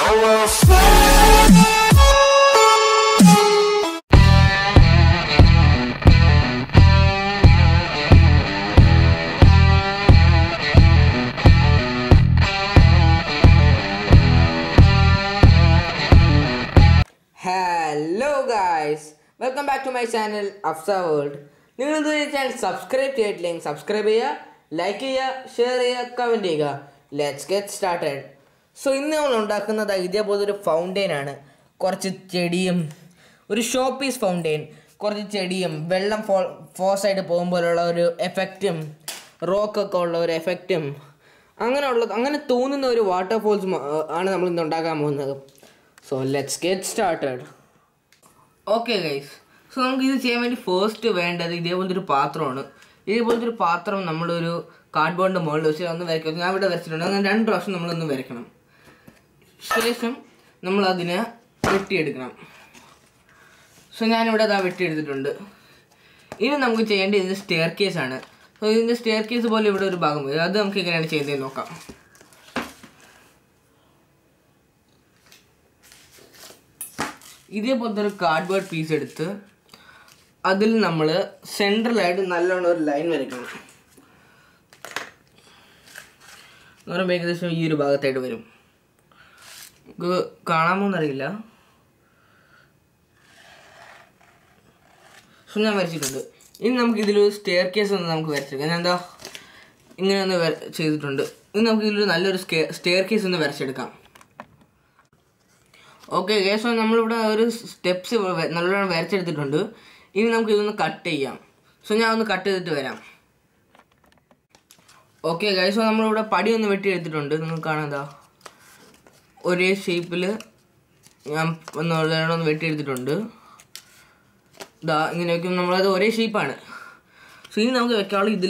Hello guys welcome back to my channel Afsa world നിങ്ങൾ ഇതുവരെ channel subscribe ചെയ്തിട്ടില്ലെങ്കിൽ subscribe ചെയ്യുക ലൈക്ക് ചെയ്യുക ഷെയർ ചെയ്യുക കമൻറ്റ് ചെയ്യുക ലെറ്റ്സ് ഗെറ്റ് സ്റ്റാർട്ടഡ് സോ ഇന്ന് നമ്മൾ ഉണ്ടാക്കുന്നത് ഇതേപോലെ ഒരു ഫൗണ്ടെയിൻ ആണ് കുറച്ച് ചെടിയും ഒരു ഷോ പീസ് ഫൗണ്ടെയിൻ കുറച്ച് ചെടിയും വെള്ളം ഫോ ഫോഴ്സ് ആയിട്ട് പോകുമ്പോഴുള്ള ഒരു എഫക്റ്റും റോക്കൊക്കെ ഉള്ള ഒരു എഫക്റ്റും അങ്ങനെയുള്ള അങ്ങനെ തോന്നുന്ന ഒരു വാട്ടർഫോൾസ് ആണ് നമ്മൾ ഇന്ന് ഉണ്ടാക്കാൻ പോകുന്നത് so let's get started okay guys so നമുക്ക് ഇത് ചെയ്യാൻ വേണ്ടി ഫസ്റ്റ് വേണ്ടത് ഇതേപോലത്തെ ഒരു പാത്രമാണ് ഇതേപോലത്തെ ഒരു പാത്രം നമ്മളൊരു കാർഡ്ബോർഡിൻ്റെ മുകളിൽ വെച്ച് ഒന്ന് വരയ്ക്കും ഞാൻ ഇവിടെ വരച്ചിട്ടുണ്ട് അങ്ങനെ രണ്ട് പ്രാവശ്യം നമ്മളൊന്ന് വരയ്ക്കണം ശേഷം നമ്മൾ അതിനെ വെട്ടിയെടുക്കണം സോ ഞാനിവിടെ അതാ വെട്ടിയെടുത്തിട്ടുണ്ട് ഇനി നമുക്ക് ചെയ്യേണ്ടത് ഇതിൻ്റെ സ്റ്റെയർ കേസ് ആണ് സോ ഇതിൻ്റെ സ്റ്റെയർ കേസ് പോലെ ഇവിടെ ഒരു ഭാഗം വരും അത് നമുക്ക് എങ്ങനെയാണ് ചെയ്യുന്നതെന്ന് നോക്കാം ഇതേപോലത്തെ ഒരു കാർഡ്ബോർഡ് പീസ് എടുത്ത് അതിൽ നമ്മൾ സെൻട്രലായിട്ട് നല്ലോണം ഒരു ലൈൻ വരയ്ക്കണം എന്ന് പറയുമ്പോൾ ഏകദേശം ഈ ഒരു ഭാഗത്തായിട്ട് വരും നമുക്ക് കാണാമോ എന്നറിയില്ല സോ ഞാൻ വരച്ചിട്ടുണ്ട് ഇനി നമുക്ക് ഇതിലൊരു സ്റ്റെയർ കേസ് ഒന്ന് നമുക്ക് വരച്ചെടുക്കാം ഞാൻ എന്താ ഇങ്ങനെ ഒന്ന് വര- ചെയ്തിട്ടുണ്ട് ഇനി നമുക്ക് ഇതിലൊരു നല്ലൊരു സ്റ്റെയർ കേസ് ഒന്ന് വരച്ചെടുക്കാം ഓക്കെ സോ നമ്മളിവിടെ ഒരു സ്റ്റെപ്സ് നല്ലോണം വരച്ചെടുത്തിട്ടുണ്ട് ഇനി നമുക്ക് ഇതൊന്ന് കട്ട് ചെയ്യാം സോ ഞാൻ ഒന്ന് കട്ട് ചെയ്തിട്ട് വരാം ഓക്കെ സോ നമ്മളിവിടെ പടി ഒന്ന് വെട്ടിയെടുത്തിട്ടുണ്ട് നിങ്ങൾക്ക് കാണാതാ ഒരേ ഷേപ്പിൽ ഞാൻ ഒന്ന് നല്ലോണം ഒന്ന് വെട്ടിയെടുത്തിട്ടുണ്ട് ഇതാ ഇങ്ങനെ വെക്കും നമ്മളത് ഒരേ ഷേപ്പാണ് സോ ഇനി നമുക്ക് വെക്കാനുള്ള ഇതിൽ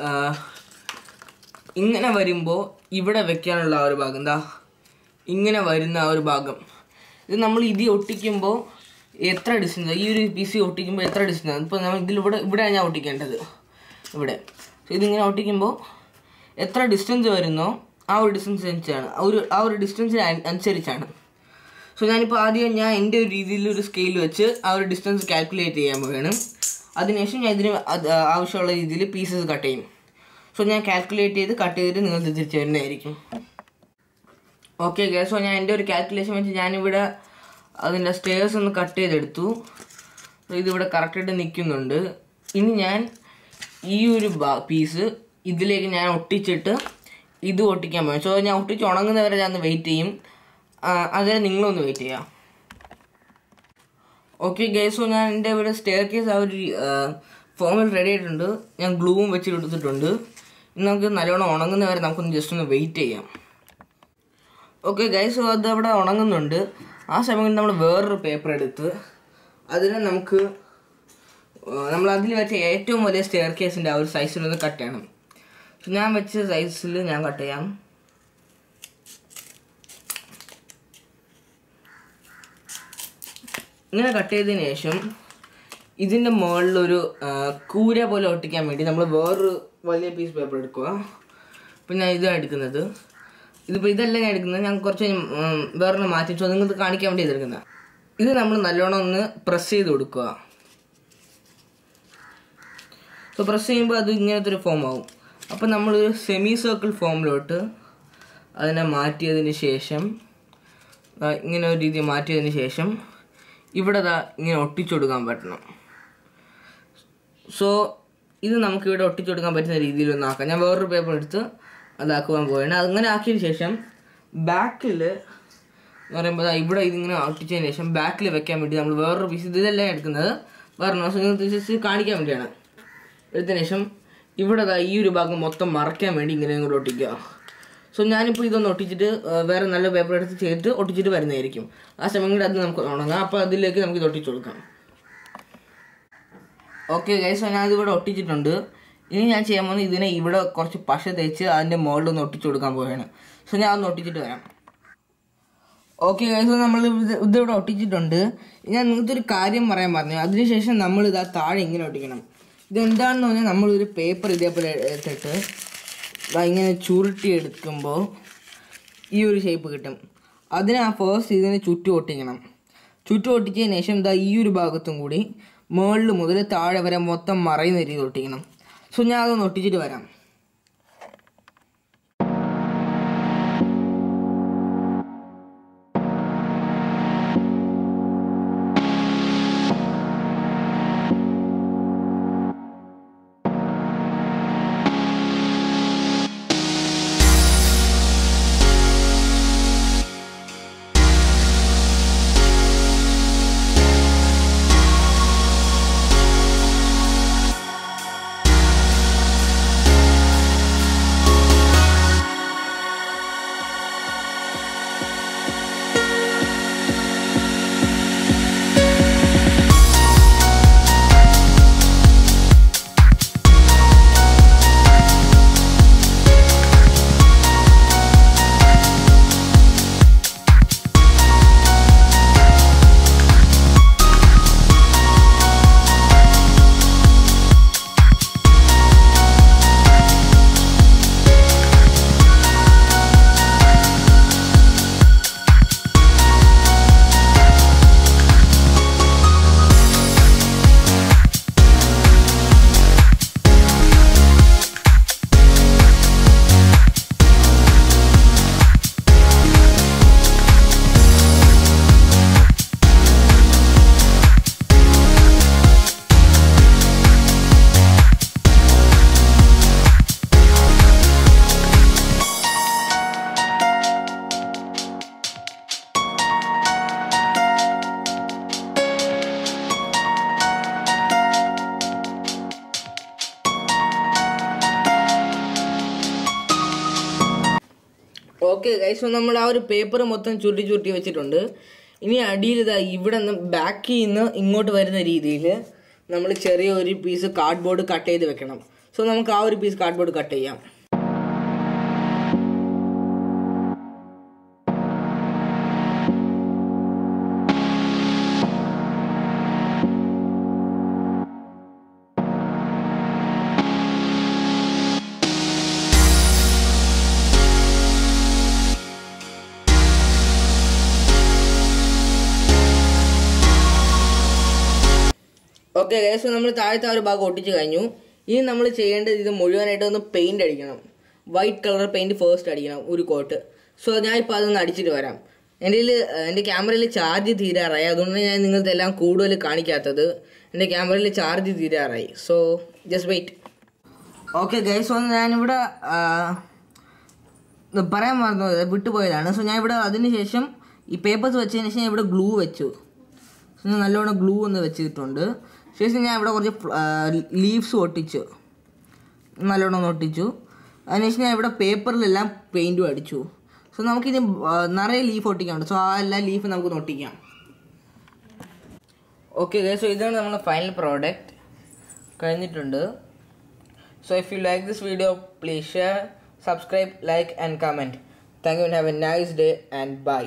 ഇങ്ങനെ വരുമ്പോൾ ഇവിടെ വെക്കാനുള്ള ആ ഒരു ഭാഗം എന്താ ഇങ്ങനെ വരുന്ന ആ ഒരു ഭാഗം ഇത് നമ്മൾ ഇത് ഒട്ടിക്കുമ്പോൾ എത്ര ഡിസ്റ്റൻസ് ഈ ഒരു പി സി ഒട്ടിക്കുമ്പോൾ എത്ര ഡിസ്റ്റൻസ് ഇപ്പോൾ നമ്മൾ ഇതിലിവിടെ ഇവിടെയാണ് ഞാൻ ഒട്ടിക്കേണ്ടത് ഇവിടെ സോ ഇതിങ്ങനെ ഒട്ടിക്കുമ്പോൾ എത്ര ഡിസ്റ്റൻസ് വരുന്നോ ആ ഒരു ഡിസ്റ്റൻസ് അനുസരിച്ചാണ് ആ ഒരു ആ ഒരു ഡിസ്റ്റൻസിന് അനുസരിച്ചാണ് സോ ഞാനിപ്പോൾ ആദ്യം ഞാൻ എൻ്റെ ഒരു രീതിയിൽ ഒരു സ്കെയിൽ വെച്ച് ആ ഒരു ഡിസ്റ്റൻസ് കാൽക്കുലേറ്റ് ചെയ്യാൻ പോവുകയാണ് അതിനുശേഷം ഞാൻ ഇതിന് അത് ആവശ്യമുള്ള രീതിയിൽ പീസസ് കട്ട് ചെയ്യും സോ ഞാൻ കാൽക്കുലേറ്റ് ചെയ്ത് കട്ട് ചെയ്തിട്ട് നിങ്ങൾക്ക് തിരിച്ചു വരുന്നതായിരിക്കും ഓക്കെ സോ ഞാൻ എൻ്റെ ഒരു കാൽക്കുലേഷൻ വെച്ച് ഞാനിവിടെ അതിൻ്റെ സ്റ്റേഴ്സ് ഒന്ന് കട്ട് ചെയ്തെടുത്തു So, ഇതിവിടെ കറക്റ്റായിട്ട് നിൽക്കുന്നുണ്ട് ഇനി ഞാൻ ഈ ഒരു പീസ് ഇതിലേക്ക് ഞാൻ ഒട്ടിച്ചിട്ട് ഇത് ഒട്ടിക്കാൻ പോകും സോ ഞാൻ ഒട്ടിച്ച് ഉണങ്ങുന്നവരെ ഞാൻ ഒന്ന് വെയിറ്റ് ചെയ്യും ആ, അതുവരെ നിങ്ങളൊന്ന് വെയിറ്റ് ചെയ്യാം ഓക്കെ ഗൈസ് സോ ഞാൻ എൻ്റെ ഇവിടെ സ്റ്റെയർ കേസ് ആ ഒരു ഫോമിൽ റെഡി ആയിട്ടുണ്ട് ഞാൻ ഗ്ലൂവും വെച്ച് എടുത്തിട്ടുണ്ട് ഇനി നമുക്ക് നല്ലോണം ഉണങ്ങുന്നവരെ നമുക്കൊന്ന് ജസ്റ്റ് ഒന്ന് വെയിറ്റ് ചെയ്യാം ഓക്കെ ഗൈസ് സോ അത് അവിടെ ഉണങ്ങുന്നുണ്ട് ആ സമയം നമ്മൾ വേറൊരു പേപ്പർ എടുത്ത് അതിനെ നമുക്ക് നമ്മൾ അതിൽ വെച്ച ഏറ്റവും വലിയ സ്റ്റെയർ കേസിൻ്റെ ആ ഒരു സൈസിലൊന്ന് കട്ട് ചെയ്യണം So, ഞാൻ വെച്ച സൈസിൽ ഞാൻ കട്ട് ചെയ്യാം ഇങ്ങനെ കട്ട് ചെയ്തതിന് ശേഷം ഇതിൻ്റെ മുകളിലൊരു ആ, കൂര പോലെ ഒട്ടിക്കാൻ വേണ്ടി നമ്മൾ വേറൊരു വലിയ പീസ് പേപ്പർ എടുക്കുക ഇപ്പം ഞാൻ ഇതാണ് എടുക്കുന്നത് ഇതിപ്പോൾ ഇതല്ല ഞാൻ എടുക്കുന്നത് ഞാൻ കുറച്ച് ഉം, വേറൊന്ന് മാറ്റി വെച്ചു നിങ്ങൾക്ക് കാണിക്കാൻ വേണ്ടി ഇതെടുക്കുന്നത് ഇത് നമ്മൾ നല്ലോണം ഒന്ന് പ്രസ് ചെയ്ത് കൊടുക്കുക സോ പ്രസ് ചെയ്യുമ്പോൾ അത് ഇങ്ങനത്തെ ഒരു ഫോം ആവും അപ്പോൾ നമ്മളൊരു സെമി സർക്കിൾ ഫോമിലോട്ട് അതിനെ മാറ്റിയതിന് ശേഷം ദാ ഇങ്ങനെ ഒരു രീതി മാറ്റിയതിന് ശേഷം ഇവിടെ ദാ ഇങ്ങനെ ഒട്ടിച്ചു കൊടുക്കാൻ പറ്റണം സോ ഇത് നമുക്ക് ഇവിടെ ഒട്ടിച്ചു കൊടുക്കാൻ പറ്റുന്ന രീതിയിൽ ഒന്ന് ആക്കാം ഞാൻ വേറൊരു പേപ്പർ എടുത്ത് അതാക്കുവാൻ പോവുകയാണ് അങ്ങനെ ആക്കിയതിന് ശേഷം ബാക്കിൽ എന്ന് പറയുമ്പോൾ ദാ ഇവിടെ ഇതിങ്ങനെ ഒട്ടിച്ചതിന് ശേഷം ബാക്കിൽ വെക്കാൻ വേണ്ടി നമ്മൾ വേറൊരു പീസ് ഇതെല്ലാം എടുക്കുന്നത് വേറെ ജസ്റ്റ് കാണിക്കാൻ വേണ്ടിയാണ് എടുത്തതിന് ശേഷം ഇവിടെ ദാ ഈ ഒരു ഭാഗം മൊത്തം മറയ്ക്കാൻ വേണ്ടി ഇങ്ങനെ ഇങ്ങോട്ട് ഒട്ടിക്കുക സോ ഞാനിപ്പോൾ ഇതൊന്ന് ഒട്ടിച്ചിട്ട് ആ, വേറെ നല്ല പേപ്പർ എടുത്ത് ചെയ്തിട്ട് ഒട്ടിച്ചിട്ട് വരുന്നതായിരിക്കും ആ സമയം കൂടി അത് നമുക്ക് ഉണങ്ങാം അപ്പോൾ അതിലേക്ക് നമുക്ക് ഇത് ഒട്ടിച്ചു കൊടുക്കാം ഓക്കെ ഗൈസ് ഞാൻ ഇതിവിടെ ഒട്ടിച്ചിട്ടുണ്ട് ഇനി ഞാൻ ചെയ്യാൻ പോകുന്നത് ഇതിനെ ഇവിടെ കുറച്ച് പശ തേച്ച് അതിൻ്റെ മുകളിൽ ഒന്ന് ഒട്ടിച്ചു കൊടുക്കാൻ പോവുകയാണ് സോ ഞാൻ ഒന്ന് ഒട്ടിച്ചിട്ട് വരാം ഓക്കെ ഗൈസ് നമ്മൾ ഇത് ഇതിവിടെ ഒട്ടിച്ചിട്ടുണ്ട് ഞാൻ നിങ്ങൾക്ക് ഒരു കാര്യം പറയാൻ പറഞ്ഞു അതിനുശേഷം നമ്മൾ ഇതാ താഴെ ഇങ്ങനെ ഒട്ടിക്കണം ഇതെന്താണെന്ന് പറഞ്ഞാൽ നമ്മളൊരു പേപ്പർ ഇതേപോലെ എടുത്തിട്ട് ദാ ഇങ്ങനെ ചുരുട്ടി എടുക്കുമ്പോൾ ഈ ഒരു ഷേപ്പ് കിട്ടും അതിന് ആ ഫസ്റ്റ് ഇതിന് ചുറ്റും ഒട്ടിക്കണം ചുറ്റും ഒട്ടിച്ചതിന് ശേഷം ഇതാ ഈ ഒരു ഭാഗത്തും കൂടി മുകളിൽ മുതൽ താഴെ വരെ മൊത്തം മറയുന്ന രീതി ഒട്ടിക്കണം സോ ഞാൻ അതൊന്ന് ഒട്ടിച്ചിട്ട് വരാം ഓക്കെ ഗൈസ് നമ്മൾ ആ ഒരു പേപ്പർ മൊത്തം ചുരുട്ടി ചുരുട്ടി വെച്ചിട്ടുണ്ട് ഇനി അടിയിൽ ഇതാ ഇവിടെ നിന്ന് ബാക്കിൽ നിന്ന് ഇങ്ങോട്ട് വരുന്ന രീതിയിൽ നമ്മൾ ചെറിയ ഒരു പീസ് കാർഡ്ബോർഡ് കട്ട് ചെയ്ത് വെക്കണം സോ നമുക്ക് ആ ഒരു പീസ് കാർഡ്ബോർഡ് കട്ട് ചെയ്യാം ഓക്കെ ഗൈസ് നമ്മൾ താഴത്തെ ആ ഒരു ഭാഗം ഒട്ടിച്ച് കഴിഞ്ഞു ഇനി നമ്മൾ ചെയ്യേണ്ടത് ഇത് മുഴുവനായിട്ട് ഒന്ന് പെയിന്റ് അടിക്കണം വൈറ്റ് കളർ പെയിന്റ് ഫസ്റ്റ് അടിക്കണം ഒരു കോട്ട് സോ ഞാൻ ഇപ്പോൾ അതൊന്ന് അടിച്ചിട്ട് വരാം എൻ്റെ കയ്യിൽ എൻ്റെ ക്യാമറയിൽ ചാർജ് തീരാറായി അതുകൊണ്ട് ഞാൻ നിങ്ങൾക്ക് എല്ലാം കൂടുതൽ കാണിക്കാത്തത് എൻ്റെ ക്യാമറയിൽ ചാർജ് തീരാറായി so just wait okay guys ഒന്ന് ഞാനിവിടെ ആ, ഇത് പറയാൻ മറന്നത് വിട്ടുപോയതാണ് സോ ഞാൻ ഇവിടെ അതിന് ശേഷം ഈ പേപ്പേഴ്സ് വെച്ചതിന് ശേഷം ഞാൻ ഇവിടെ ഗ്ലൂ വെച്ചു സോ ഞാൻ നല്ലോണം ഗ്ലൂ ഒന്ന് വെച്ചിട്ടുണ്ട് ശേഷം ഞാൻ ഇവിടെ കുറച്ച് ലീവ്സ് ഒട്ടിച്ചു നല്ലോണം ഒന്ന് ഒട്ടിച്ചു അതിനുശേഷം ഞാൻ ഇവിടെ പേപ്പറിലെല്ലാം പെയിൻറ്റും അടിച്ചു സോ നമുക്കിനി ആ, നിറയെ ലീഫ് ഒട്ടിക്കാനുണ്ട് സോ ആ എല്ലാ ലീഫ് നമുക്കൊന്ന് ഒട്ടിക്കാം ഓക്കെ സോ ഇതാണ് നമ്മുടെ ഫൈനൽ പ്രോഡക്റ്റ് കഴിഞ്ഞിട്ടുണ്ട് So if you like this video, please share, subscribe, like and comment. Thank you and have a nice day and bye.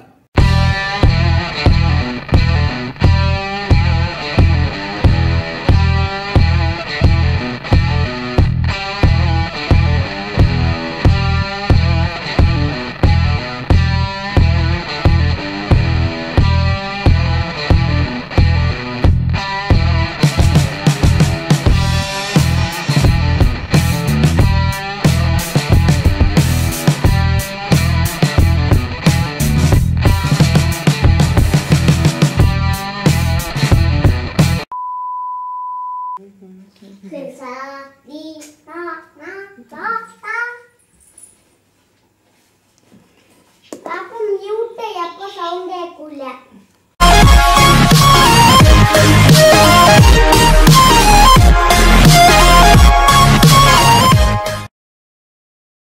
Sa di na na ta ta. അപ്പൊ mute അപ്പൊ sound കേൾക്കൂല